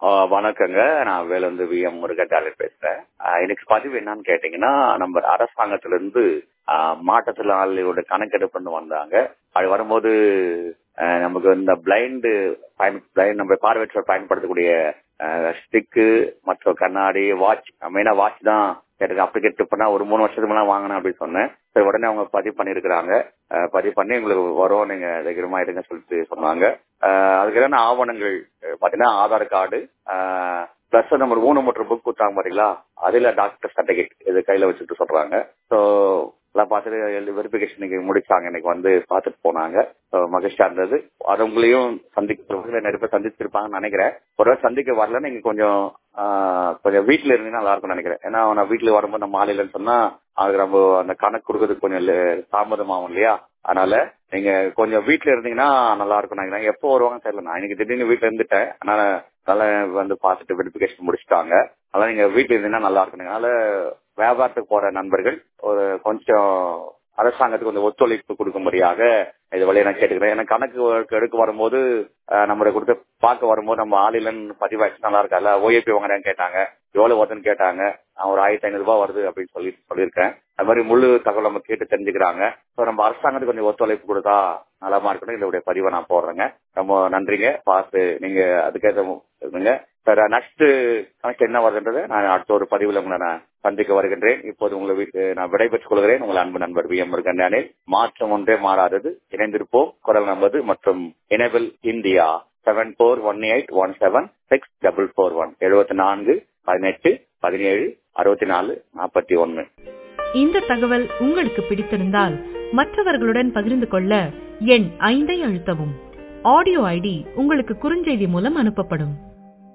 ஆஹ் வணக்கங்க நான் வேலந்து V M Murugan பேசுறேன் ஆஹ் இன்னைக்கு பதிவு என்னன்னு கேட்டீங்கன்னா நம்ம அரசாங்கத்துல இருந்து ஆஹ் மாற்றுத்திறனாளியோட கணக்கெடுப்புன்னு வந்தாங்க அது வரும்போது ஆஹ் நமக்கு இந்த பிளைண்டு பயன் blind நம்ம பார்வையற்றோர் பயன்படுத்தக்கூடிய ஸ்டிக்கு மற்றும் கண்ணாடி வாட்ச் மெயினா வாட்ச் தான் கேட்டிருக்கேன் அப்ளிகேட் பண்ணா ஒரு மூணு வருஷத்துக்கு முன்னாடி வாங்கினேன் அப்படின்னு சொன்னேன் சரி உடனே அவங்க பதிவு பண்ணிருக்கிறாங்க ஆஹ் பதிவு பண்ணி உங்களுக்கு வரும் நீங்க தைரியமா இருங்க சொல்லிட்டு சொன்னாங்க ஆஹ் அதுக்கு என்னென்ன ஆவணங்கள் அஹ் பாத்தீங்கன்னா ஆதார் கார்டு பிளஸ் நம்பர் மூணு மற்றும் புக் கொடுத்தாங்க பாத்தீங்களா அதுல டாக்டர் சர்டிபிகேட் இது கையில வச்சுட்டு சொல்றாங்க ஸோ எல்லாம் பார்த்துட்டு வெரிஃபிகேஷன் இன்னைக்கு முடிச்சாங்க இன்னைக்கு வந்து பார்த்துட்டு போனாங்க So, மகிழ்ச்சியா இருந்தது அது உங்களையும் சந்திக்க நிறைய பேர் சந்திச்சிருப்பாங்கன்னு நினைக்கிறேன் ஒருவேளை சந்திக்க வரல நீங்க கொஞ்சம் ஆஹ், கொஞ்சம் வீட்டுல இருந்தீங்கன்னா நல்லா இருக்கும்னு நினைக்கிறேன் ஏன்னா நான் வீட்டுல வரும்போது நம்ம மாலையிலன்னு சொன்னா அதுக்கு நம்ம அந்த கணக்கு கொடுக்கறதுக்கு கொஞ்சம் லே- தாமதமாகும் இல்லையா அதனால நீங்க கொஞ்சம் வீட்டுல இருந்தீங்கன்னா நல்லா இருக்கும் நினைக்கிறேன் எப்போ வருவாங்கன்னு தெரியல நான் இன்னைக்கு திடீர்னு வீட்டுல இருந்துட்டேன் அதனால நல்லா வந்து பார்த்துட்டு வெரிஃபிகேஷன் முடிச்சிட்டாங்க அதனால நீங்க வீட்டுல இருந்தீங்கன்னா நல்லா இருக்கும் அதனால வியாபாரத்துக்கு போற நண்பர்கள் ஒரு கொஞ்சம் அரசாங்கத்துக்கு கொஞ்சம் ஒத்துழைப்பு கொடுக்கும்படியாக இது வழியை நான் கேட்டுக்கிறேன் ஏன்னா கணக்கு வழக்கு எடுக்க வரும்போது அஹ், நம்மளை கொடுத்து பார்க்க வரும்போது நம்ம ஆளிலன்னு பதிவாச்சு நல்லா இருக்கால ஓஏபி வாங்குறேன்னு கேட்டாங்க எவ்வளவு வருதுன்னு கேட்டாங்க நான் ஒரு ஆயிரத்தி ஐநூறு ரூபாய் வருது அப்படின்னு சொல்லி சொல்லியிருக்கேன் அது மாதிரி முழு தகவல் நம்ம கேட்டு தெரிஞ்சுக்கிறாங்க ஸோ நம்ம அரசாங்கத்துக்கு கொஞ்சம் ஒத்துழைப்பு கொடுத்தா நலமா இருக்கணும் இதோடைய பதிவை நான் போடுறேங்க ரொம்ப நன்றிங்க பார்த்து நீங்க அதுக்கேற்ற இருங்க சார் நெக்ஸ்ட் கணக்கு என்ன வருதுன்றது நான் அடுத்த ஒரு பதிவுல உங்களை நான் சந்திக்க வருகின்றேன் இப்போது உங்களை வீட்டு நான் விடைபெற்றுக் கொள்கிறேன் உங்கள் அன்பு நண்பர் வி எம் முருகன் மாற்றம் ஒன்றே மாறாதது இணைந்திருப்போம் குரல் நம்பது மற்றும் enable India seven four one eight one seven six double four one எழுபத்தி நான்கு பதினெட்டு பதினேழு அறுபத்தி நாலு நாற்பத்தி ஒன்னு இந்த தகவல் உங்களுக்கு பிடித்திருந்தால் மற்றவர்களுடன் பகிர்ந்து கொள்ள எண் ஐந்தை அழுத்தவும் ஆடியோ ஐடி உங்களுக்கு குறுஞ்செய்தி மூலம் அனுப்பப்படும்